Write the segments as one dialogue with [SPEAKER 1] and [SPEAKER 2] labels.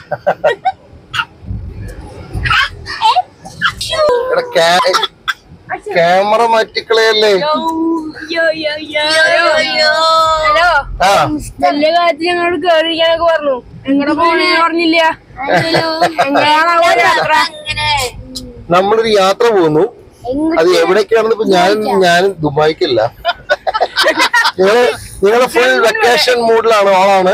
[SPEAKER 1] എടാ ക്യാ- camera മാറ്റിക്കളയല്ലേ
[SPEAKER 2] hello
[SPEAKER 1] ആ
[SPEAKER 2] വലിയ കാര്യത്തിൽ ഞങ്ങളോട് കേറിയിരിക്കാനൊക്കെ പറഞ്ഞു എങ്ങടെ പോണെന്ന് പറഞ്ഞില്ല എങ്ങനെയാണാവോ യാത്ര
[SPEAKER 1] നമ്മളൊരു യാത്ര പോകുന്നു അത് എവിടേക്കാണെന്ന് ഇപ്പൊ ഞാൻ ഞാൻ ദുബായിക്കല്ല നിങ്ങള് നിങ്ങള് ഫുൾ വെക്കേഷൻ മൂഡിലാണ് ഓളാണ്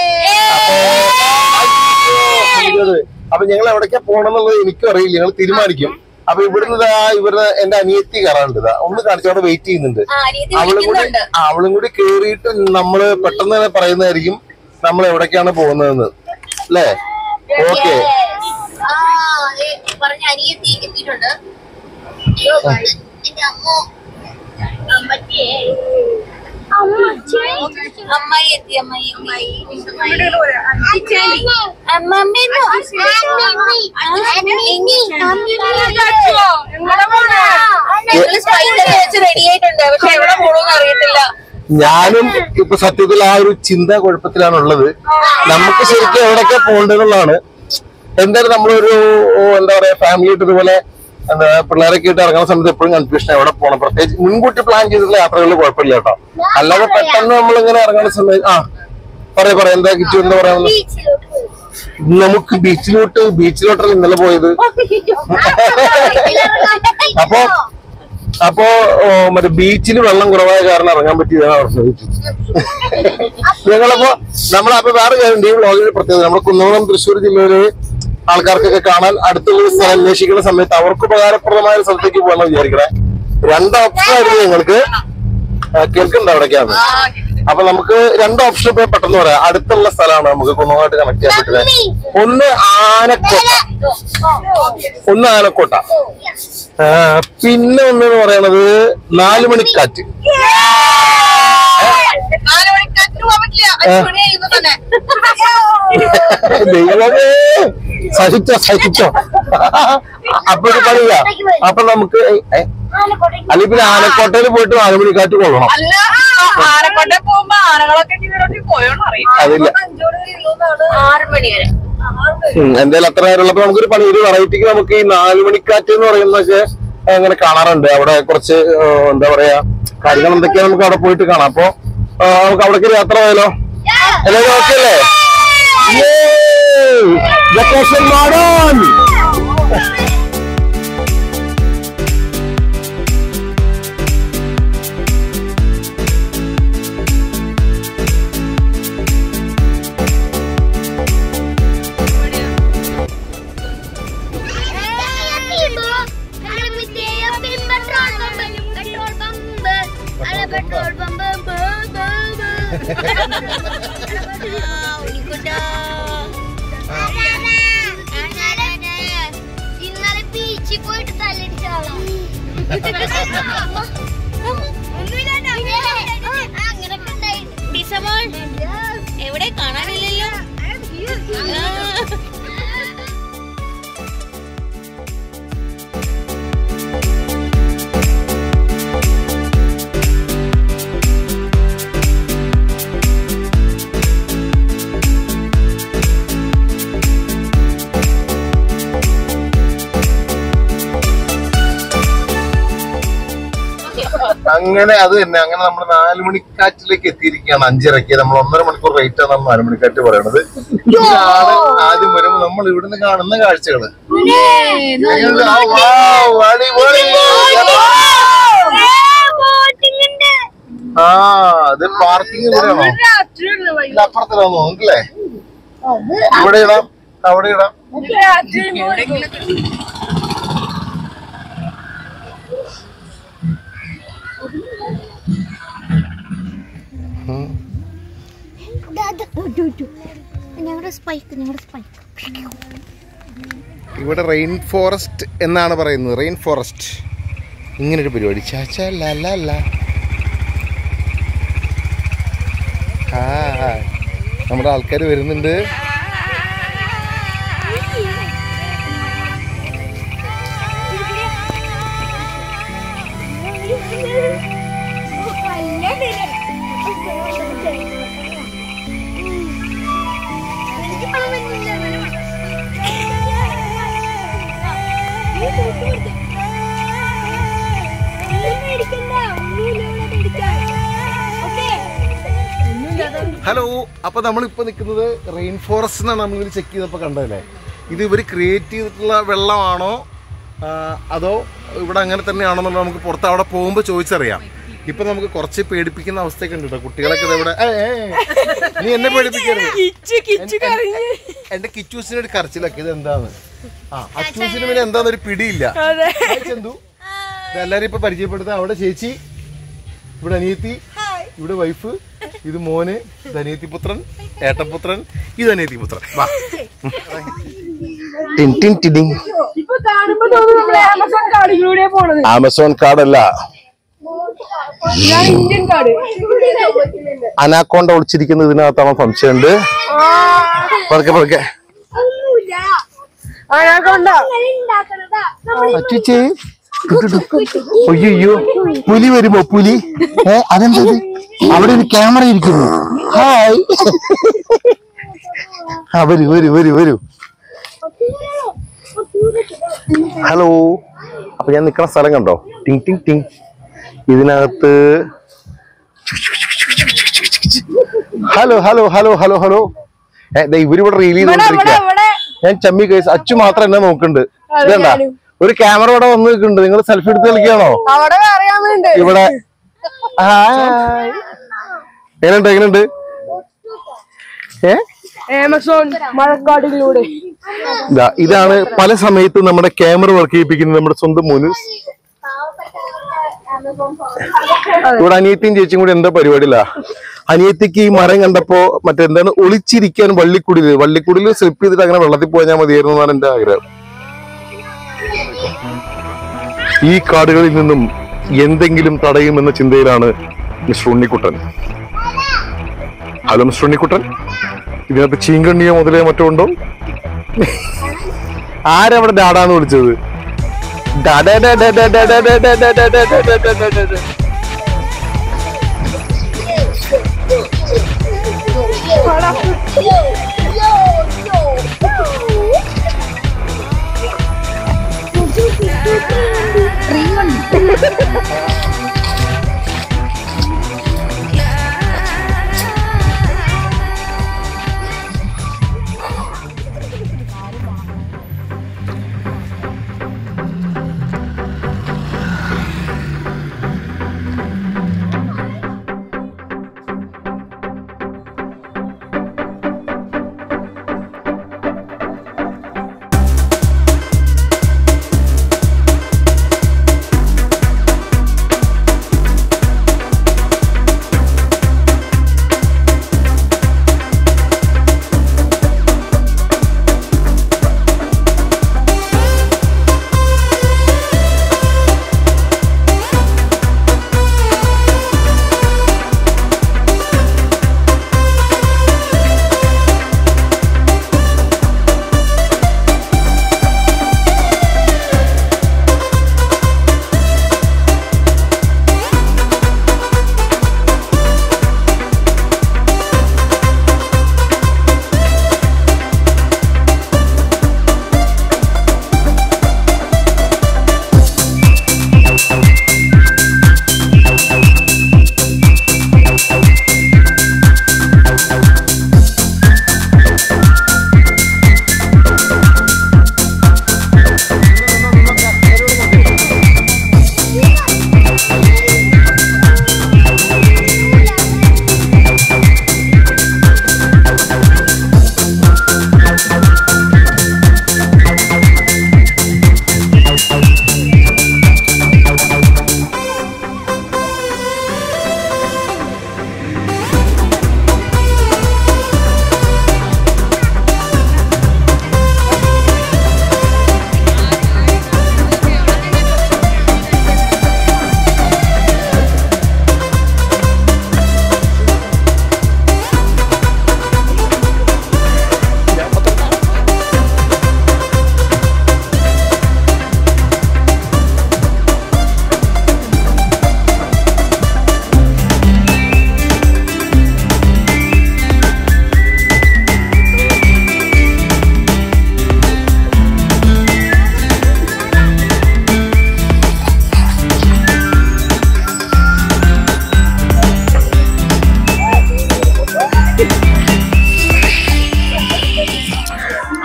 [SPEAKER 1] അയ്യോ, അപ്പൊ ഞങ്ങൾ എവിടേക്കാ പോണെന്നുള്ളത് എനിക്കും അറിയില്ല ഞങ്ങൾ തീരുമാനിക്കും അപ്പൊ ഇവിടുന്ന് ദാ ഇവരുടെ എന്റെ അനിയത്തി കയറാണ്ട് ഇതാ ഒന്ന് കാണിച്ചു അവിടെ വെയിറ്റ് ചെയ്യുന്നുണ്ട് അവളും കൂടി ആ, അവളും കൂടി കേറിയിട്ട് നമ്മള് പെട്ടെന്ന് തന്നെ പറയുന്നതായിരിക്കും നമ്മൾ എവിടേക്കാണ് പോകുന്നതെന്ന് അല്ലേ ഓക്കെ
[SPEAKER 3] ആ അതെ പറഞ്ഞ അനിയത്തി എത്തിയിട്ടുണ്ട് അയ്യോ, എന്റെ അമ്മോ അമ്മച്ചേ അമ്മായി എത്തി അമ്മായി അമ്മായി അമ്മമ്മേന്നോ? ഞങ്ങള് സ്പൈസൊക്കെ വെച്ച് റെഡി ആയിട്ടുണ്ട് പക്ഷെ എവിടെ പോണെന്ന് അറിയത്തില്ല
[SPEAKER 1] ഞാനും ഇപ്പൊ സത്യത്തിൽ ആ ഒരു ചിന്ത കുഴപ്പത്തിലാണ് ഉള്ളത് നമുക്ക് ശരിക്കും എവിടേക്കാ പോകേണ്ടതെന്നുള്ളതാണ് എന്തായാലും നമ്മളൊരു ഓ, എന്താ പറയാ ഫാമിലി ആയിട്ട് ഇതുപോലെ എന്താ പിള്ളേരൊക്കെ ആയിട്ട് ഇറങ്ങുന്ന സമയത്ത് എപ്പോഴും കൺഫ്യൂഷൻ എവിടെ പോകണം പ്രത്യേകിച്ച് മുൻകൂട്ടി പ്ലാൻ ചെയ്തിട്ടുള്ള യാത്രകളിൽ കുഴപ്പമില്ല കേട്ടോ അല്ലാതെ പെട്ടെന്ന് നമ്മളിങ്ങനെ ഇറങ്ങുന്ന സമയത്ത് ആ പറയാ പറയാ എന്താ കിച്ചു എന്താ പറയാ നമുക്ക് ബീച്ചിലോട്ട് ബീച്ചിലോട്ടല്ല ഇന്നലെ പോയത് അപ്പൊ അപ്പോ ഓ, മറ്റേ ബീച്ചിൽ വെള്ളം കുറവായ കാരണം ഇറങ്ങാൻ പറ്റിയതാണ് അവർ ശ്രമിച്ചത് ഞങ്ങളപ്പോ നമ്മളപ്പോ വേറെ കാര്യം ഈ വ്ളോഗിന്റെ പ്രത്യേകത നമ്മുടെ കുന്നംകുളം തൃശ്ശൂർ ജില്ലയിലെ ആൾക്കാർക്കൊക്കെ കാണാൻ അടുത്തുള്ള സ്ഥലം അന്വേഷിക്കുന്ന സമയത്ത് അവർക്ക് ഉപകാരപ്രദമായ ഒരു സ്ഥലത്തേക്ക് പോകാന്ന് വിചാരിക്കണേ രണ്ട് ഓപ്ഷൻ ആയിരുന്നു ഞങ്ങൾക്ക് ആ, കേൾക്കുന്നുണ്ടോ അവിടേക്കാണ് അപ്പൊ നമുക്ക് രണ്ട് ഓപ്ഷൻ ഇപ്പൊ പെട്ടെന്ന് പറയാം അടുത്തുള്ള സ്ഥലമാണ് നമുക്ക് കുന്നമായിട്ട് കണക്ട് ചെയ്യാൻ പറ്റുന്നത് ഒന്ന് ആനക്കോട്ട ഒന്ന് ആനക്കോട്ട ആ, പിന്നെ ഒന്നെന്ന് പറയണത് നാല് മണിക്കാറ്റ്
[SPEAKER 3] നാല് മണിക്കാറ്റിന് പോകാൻ പറ്റില്ല അഞ്ച് മണി കഴിയുമ്പോ തന്നെ
[SPEAKER 1] ദൈവമേ സഹിച്ചോ സഹിച്ചോ അപ്പൊ ഒരു പണിയില്ല അപ്പൊ നമുക്ക് ഏ, അല്ലെ പിന്നെ ആനക്കോട്ടയിൽ പോയിട്ട് നാല് മണിക്കാറ്റ് കൊള്ളണം
[SPEAKER 3] അല്ല ആനക്കൊണ്ടേ പോകുമ്പോ ആനകളൊക്കെ ഇതിനോട്ട് പോയോന്ന് അറിയാം
[SPEAKER 1] അതില്ല
[SPEAKER 3] ആറ് മണി വരെ
[SPEAKER 1] ഉം, എന്തായാലും അത്ര നേരമുള്ളപ്പോ നമുക്കൊരു പണി ഒരു വെറൈറ്റിക്ക് നമുക്ക് ഈ നാല് മണിക്കാറ്റ് എന്ന് പറയുന്നതൊക്കെ അങ്ങനെ കാണാറുണ്ട് അവിടെ കുറച്ച് ആ, എന്താ പറയാ കാര്യങ്ങൾ എന്തൊക്കെയാ നമുക്ക് അവിടെ പോയിട്ട് കാണാം അപ്പൊ ആ, നമുക്ക് അവിടേക്ക് ഒരു യാത്ര പോയാലോ എല്ലാവരും ഓക്കെ അല്ലേ വെക്കേഷൻ മോഡൺ
[SPEAKER 4] പെട്രോൾ പമ്പ് ഇന്നലെ ബീച്ചിൽ പോയിട്ട് തല്ലടിച്ചാളാ അങ്ങനൊക്കെ ഉണ്ടായിരുന്നു
[SPEAKER 3] എവിടെ കാണാനില്ലല്ലോ
[SPEAKER 1] അങ്ങനെ അത് തന്നെ അങ്ങനെ നമ്മൾ നാല് മണിക്കാറ്റിലേക്ക് എത്തിയിരിക്കുകയാണ് അഞ്ചരക്ക് നമ്മൾ ഒന്നര മണിക്കൂർ റേറ്റ് ആണ് നാല് മണിക്കാറ്റ് പറയണത് ഇതാണ് ആദ്യം വരുമ്പോ നമ്മൾ ഇവിടുന്ന് കാണുന്ന കാഴ്ചകള് എങ്ങനെയുണ്ട്? ആ, wow, അടിപൊളി. ആ അത് പാർക്കിംഗ് ഇവിടെയാണോ ഇത് അപ്പുറത്തിലാന്ന് തോന്നുന്നില്ലേ ഇവിടെ ഇടാം അവിടെ ഇടാം
[SPEAKER 4] ഞങ്ങളുടെ സ്പൈക്ക് ഞങ്ങളുടെ സ്പൈക്ക്
[SPEAKER 1] ഇവിടെ റെയിൻ ഫോറസ്റ്റ് എന്നാണ് പറയുന്നത് റെയിൻ ഫോറസ്റ്റ് ഇങ്ങനൊരു പരിപാടി ചാച്ചാ ലാ ലാ ലാ ആ നമ്മുടെ ആൾക്കാർ വരുന്നുണ്ട്
[SPEAKER 4] എനിക്ക്
[SPEAKER 1] ഹലോ അപ്പൊ നമ്മളിപ്പോ നിൽക്കുന്നത് റെയിൻ ഫോറസ്റ്റ് എന്നാണ് നമ്മൾ ചെക്ക് ചെയ്തപ്പോൾ കണ്ടതല്ലേ ഇത് ഇവർ ക്രിയേറ്റ് ചെയ്തിട്ടുള്ള വെള്ളമാണോ ആ, അതോ ഇവിടെ അങ്ങനെ തന്നെയാണെന്നുള്ളത് നമുക്ക് പുറത്ത് അവിടെ പോകുമ്പോൾ ചോദിച്ചറിയാം ഇപ്പൊ നമുക്ക് കുറച്ച് പേടിപ്പിക്കുന്ന അവസ്ഥയൊക്കെ ഉണ്ട് കേട്ടോ കുട്ടികളൊക്കെ ദേ ഇവിടെ ഏയ്, ഏയ്, നീ എന്നെ പേടിപ്പിക്കരുത്
[SPEAKER 2] കിച്ചു കിച്ചു കരഞ്ഞ്
[SPEAKER 1] എന്റെ കിച്ചൂസിന് ഒരു കരച്ചിലൊക്കെ ഇത് എന്താണ് ആ അച്ചൂസിന് പിന്നെ എന്താന്നൊരു പിടിയില്ല
[SPEAKER 2] അതെ
[SPEAKER 1] ഹായ് ചന്തു ഇത് എല്ലാരും ഇപ്പൊ പരിചയപ്പെടുത്താം അവിടെ ചേച്ചി ഇവിടെ അനിയത്തി ഇവിടെ വൈഫ് ഇത് മോന് ഇത് അനിയത്തിപുത്രൻ ഏട്ടപുത്രൻ ഇത് അനിയത്തിപുത്രൻ വാ ടിൻ ടിൻ ടിഡിങ്.
[SPEAKER 2] ഇപ്പൊ കാണുമ്പോ തോന്നുന്നു നമ്മള് ആമസോൺ കാർഡിലൂടെ പോണത്
[SPEAKER 1] ആമസോൺ കാർഡല്ല
[SPEAKER 2] ഞാൻ ഇന്ത്യൻ കാർഡ്
[SPEAKER 1] അനാക്കോണ്ട ഒളിച്ചിരിക്കുന്നത് ഇതിനകത്താണ് സംശയമുണ്ട് പതുക്കെ പതുക്കെ
[SPEAKER 2] ആ ഞാൻ കൊണ്ട
[SPEAKER 1] അച്ചുച്ചേ അയ്യോ പുലി വരുമോ പുലി ഏ അതെന്തത് അവിടെ ഒരു ക്യാമറ ഇരിക്കുന്നു ഹായ് ആ വരൂ വരൂ വരൂ വരൂ ഹലോ അപ്പൊ ഞാൻ നിൽക്കുന്ന സ്ഥലം കണ്ടോ ടിങ് ടിങ് ടിങ് ഇതിനകത്ത് hello hello hello hello hello ഏ ദേ ഇവരിവിടെ റീൽ
[SPEAKER 2] ഇവിടെ ഇവിടെ
[SPEAKER 1] ചെയ്തോണ്ടിരിക്കുക
[SPEAKER 2] ഇവിടെ
[SPEAKER 1] ഞാൻ ചമ്മി കേസ് അച്ചു മാത്രം എന്നെ നോക്കുന്നുണ്ട്
[SPEAKER 2] അതെ,
[SPEAKER 1] ഇതണ്ട
[SPEAKER 2] ഞാനും.
[SPEAKER 1] ഒരു ക്യാമറ ഇവിടെ വന്ന് നിൽക്കുന്നുണ്ട് നിങ്ങൾ സെൽഫി എടുത്ത് കളിക്കുകയാണോ
[SPEAKER 2] അവിടെ അറിയാവുന്നുണ്ട്
[SPEAKER 1] ഇവിടെ ഹായ്. എങ്ങനെയുണ്ട് എങ്ങനെയുണ്ട് ഏ
[SPEAKER 2] ആമസോൺ മഴക്കാടുകളിലൂടെ
[SPEAKER 1] ഇതാ ഇതാണ് പല സമയത്തും നമ്മുടെ ക്യാമറ വർക്ക് ചെയ്യിപ്പിക്കുന്നത് നമ്മുടെ സ്വന്തം മോനുസ് ഇവിടെ അനിയത്തിയും ചേച്ചിയും കൂടി എന്താ പരിപാടിയില്ല അനിയത്തിക്ക് ഈ മരം കണ്ടപ്പോ മറ്റെന്താണ് ഒളിച്ചിരിക്കാൻ വള്ളിക്കുടില് വള്ളിക്കുടില് സ്ലിപ്പ് ചെയ്തിട്ട് അങ്ങനെ വെള്ളത്തിൽ പോയാൽ മതിയായിരുന്നു എന്നാണ് എന്റെ ആഗ്രഹം ഈ കാടുകളിൽ നിന്നും എന്തെങ്കിലും തടയുമെന്ന ചിന്തയിലാണ് mister Unnikkuttan hello mister Unnikkuttan ഇതിനകത്ത് ചീങ്കണ്ണിയോ മുതലേ മറ്റോ ഉണ്ടോ ആരവിടെ ഡാഡാന്ന് വിളിച്ചത് ഡാഡാ ഡാ ഡാ ഡാ ഡാ ഡാ ഡാ ഡാ ഡാ ഡാ ഡാ ഡാ ഡാ ഡാ ഡാ.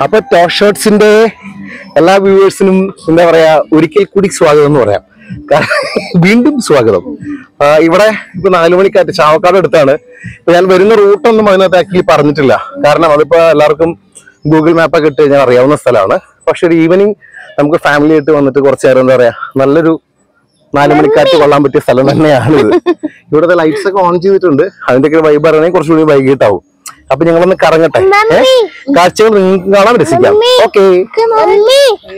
[SPEAKER 1] അപ്പൊ ടോപ്പ് ഷോട്ട്സിന്റെ എല്ലാ വ്യൂവേഴ്സിനും എന്താ പറയാ ഒരിക്കൽ കൂടി സ്വാഗതം എന്ന് പറയാം കാരണം വീണ്ടും സ്വാഗതം ആ, ഇവിടെ ഇപ്പൊ നാലു മണിക്കാറ്റ് ചാവക്കാട് അടുത്താണ് ഇപ്പൊ ഞാൻ വരുന്ന റൂട്ടൊന്നും അതിനകത്ത് ആക്ച്വലി പറഞ്ഞിട്ടില്ല കാരണം അതിപ്പോ എല്ലാവർക്കും ഗൂഗിൾ മാപ്പൊക്കെ ഇട്ട് കഴിഞ്ഞാൽ അറിയാവുന്ന സ്ഥലമാണ് പക്ഷെ ഒരു ഈവനിങ് നമുക്ക് ഫാമിലി ആയിട്ട് വന്നിട്ട് കുറച്ച് നേരം എന്താ പറയാ നല്ലൊരു നാല് മണിക്കാറ്റ് കൊള്ളാൻ പറ്റിയ സ്ഥലം തന്നെയാണ് ഇത് ഇവിടുത്തെ ലൈറ്റ്സ് ഒക്കെ ഓൺ ചെയ്തിട്ടുണ്ട് അതിന്റെ ഒക്കെ വൈബ് അറിയണമെങ്കിൽ കുറച്ചുകൂടി വൈകിട്ടാവും അപ്പൊ ഞങ്ങളൊന്ന് കറങ്ങട്ടെ ഏ? കാഴ്ചകൾ നിങ്ങൾക്ക് കാണാൻ രസിക്കാം ഓക്കെ
[SPEAKER 4] മമ്മി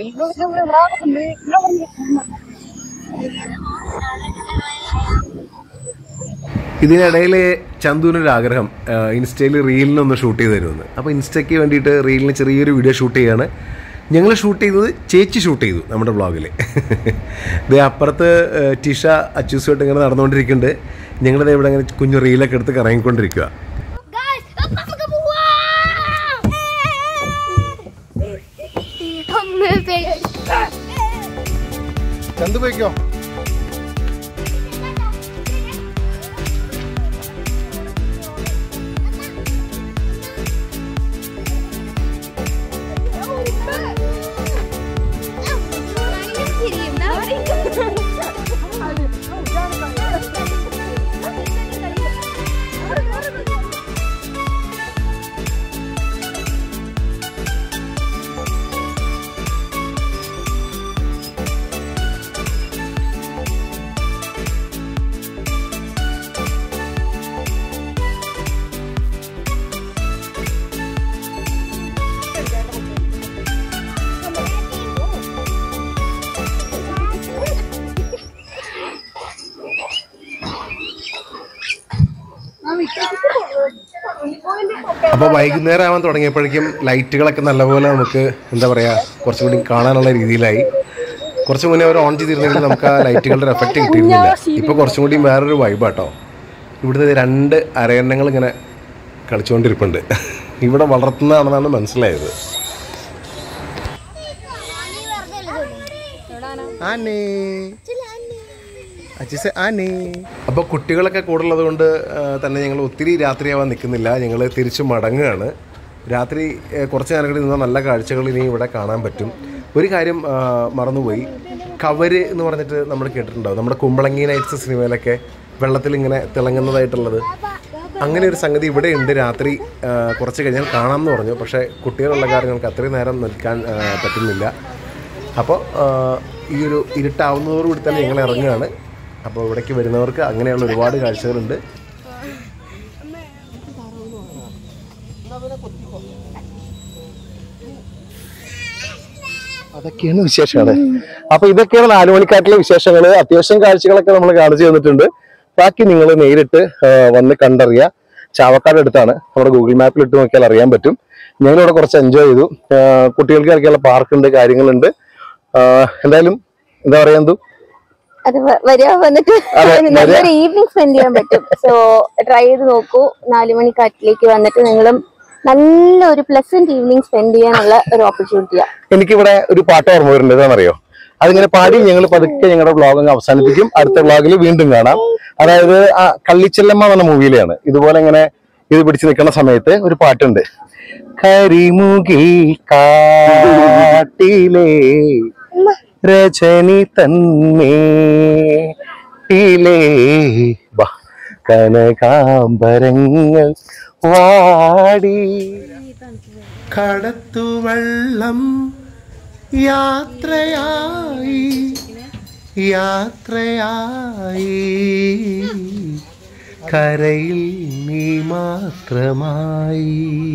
[SPEAKER 5] ഇതിനിടയിൽ ചന്തുവിനൊരു ആഗ്രഹം ഇൻസ്റ്റയിൽ റീലിനൊന്ന് ഷൂട്ട് ചെയ്ത് തരുമെന്ന് അപ്പോൾ ഇൻസ്റ്റയ്ക്ക് വേണ്ടിയിട്ട് റീലിന് ചെറിയൊരു വീഡിയോ ഷൂട്ട് ചെയ്യാണ് ഞങ്ങൾ ഷൂട്ട് ചെയ്തത് ചേച്ചി ഷൂട്ട് ചെയ്തു നമ്മുടെ വ്ളോഗിൽ ഇത് അപ്പുറത്ത് ഏഹ്, ടിഷ അച്ചൂസുമായിട്ട് ഇങ്ങനെ നടന്നുകൊണ്ടിരിക്കുന്നുണ്ട് ഞങ്ങളിത് ഇവിടെ ഇങ്ങനെ കുഞ്ഞു റീലൊക്കെ എടുത്ത് കറങ്ങിക്കൊണ്ടിരിക്കുക
[SPEAKER 4] ഗായ്സ് നമുക്ക് പോവാം ഒന്ന്
[SPEAKER 1] ചന്തു പോയിക്കോ
[SPEAKER 5] അപ്പോൾ വൈകുന്നേരം ആവാൻ തുടങ്ങിയപ്പോഴേക്കും ലൈറ്റുകളൊക്കെ നല്ലപോലെ നമുക്ക് എന്താ പറയുക കുറച്ചും കൂടി കാണാനുള്ള രീതിയിലായി കുറച്ച് മുന്നേ അവർ ഓൺ ചെയ്തിരുന്നെങ്കിൽ നമുക്ക് ആ ലൈറ്റുകളുടെ എഫക്റ്റ് കിട്ടിയിരുന്നില്ല ഇപ്പോൾ കുറച്ചും കൂടി വേറൊരു വൈബാട്ടോ ഇവിടുത്തെ രണ്ട് അരയണ്ണങ്ങൾ ഇങ്ങനെ കളിച്ചുകൊണ്ടിരിപ്പുണ്ട് ഇവിടെ വളർത്തുന്നതാണെന്നാണ് മനസ്സിലായത് ആനേ അച്ഛസെ ആനേ അപ്പോൾ കുട്ടികളൊക്കെ കൂടുതലുള്ളത് കൊണ്ട് ആ, തന്നെ ഞങ്ങൾ ഒത്തിരി രാത്രിയാവാൻ നിൽക്കുന്നില്ല ഞങ്ങൾ തിരിച്ച് മടങ്ങുകയാണ് രാത്രി ഏ, കുറച്ച് നേരം കൂടി നിന്നാൽ നല്ല കാഴ്ചകൾ ഇനി ഇവിടെ കാണാൻ പറ്റും ഒരു കാര്യം ആ, മറന്നുപോയി കവര് എന്ന് പറഞ്ഞിട്ട് നമ്മൾ കേട്ടിട്ടുണ്ടാവും നമ്മുടെ കുമ്പളങ്ങി നൈറ്റ്സ് സിനിമയിലൊക്കെ വെള്ളത്തിൽ ഇങ്ങനെ തിളങ്ങുന്നതായിട്ടുള്ളത് അങ്ങനെ ഒരു സംഗതി ഇവിടെ ഉണ്ട് രാത്രി ആ, കുറച്ച് കഴിഞ്ഞാൽ കാണാമെന്ന് പറഞ്ഞു പക്ഷേ കുട്ടികളുള്ള കാരണം ഞങ്ങൾക്ക് അത്രയും നേരം നിൽക്കാൻ ആ, പറ്റുന്നില്ല അപ്പോൾ ഈ ഒരു ഇരുട്ടാവുന്നതോടുകൂടി തന്നെ ഞങ്ങൾ ഇറങ്ങുകയാണ് അപ്പോൾ ഇവിടേക്ക് വരുന്നവർക്ക് അങ്ങനെയുള്ള ഒരുപാട് കാഴ്ചകളുണ്ട്
[SPEAKER 1] അതൊക്കെയാണ് വിശേഷങ്ങൾ അപ്പൊ ഇതൊക്കെയാണ് നാലു മണിക്കാട്ടിലെ വിശേഷങ്ങൾ അത്യാവശ്യം കാഴ്ചകളൊക്കെ നമ്മൾ കാണിച്ചു തന്നിട്ടുണ്ട് ബാക്കി നിങ്ങൾ നേരിട്ട് ആ, വന്ന് കണ്ടറിയാം ചാവക്കാട് അടുത്താണ് നമ്മുടെ ഗൂഗിൾ മാപ്പിൽ ഇട്ട് നോക്കിയാൽ അറിയാൻ പറ്റും ഞങ്ങളിവിടെ കുറച്ച് എൻജോയ് ചെയ്തു ആ, കുട്ടികൾക്ക് കളിക്കാനുള്ള പാർക്കുണ്ട് കാര്യങ്ങളുണ്ട് ആ, എന്തായാലും എന്താ പറയാ എന്തു
[SPEAKER 3] അത് വ- വരിക വന്നിട്ട്
[SPEAKER 1] അതെ,
[SPEAKER 3] നല്ലൊരു ഈവനിങ് സ്പെൻഡ് ചെയ്യാൻ പറ്റും സോ ട്രൈ ചെയ്ത് നോക്കൂ നാലു മണിക്കാട്ടിലേക്ക് വന്നിട്ട് നിങ്ങളും നല്ലൊരു പ്ലസന്റ് ഈവനിങ് സ്പെൻഡ് ചെയ്യാനുള്ള ഒരു ഓപ്പർച്യൂണിറ്റിയാണ്
[SPEAKER 1] എനിക്കിവിടെ ഒരു പാട്ട് ഓർമ്മ വരുന്നുണ്ട് എന്താണെന്നറിയോ അതിങ്ങനെ പാടി ഞങ്ങൾ പതുക്കെ ഞങ്ങളുടെ വ്ളോഗ് അങ്ങ് അവസാനിപ്പിക്കും അടുത്ത വ്ളോഗിൽ വീണ്ടും കാണാം അതായത് ആ കള്ളിച്ചെല്ലമ്മ എന്ന മൂവിയിലെയാണ് ഇതുപോലെ ഇങ്ങനെ ഇത് പിടിച്ചു നിൽക്കുന്ന സമയത്ത് ഒരു പാട്ടുണ്ട് കരിമുകിൽ കാട്ടിലെ രജനി തന്നേട്ടിലേ വാ കനകാംബരങ്ങൾ വാടി
[SPEAKER 5] കടത്തുവള്ളം യാത്രയായി യാത്രയായി കരയിൽ നീ മാത്രമായി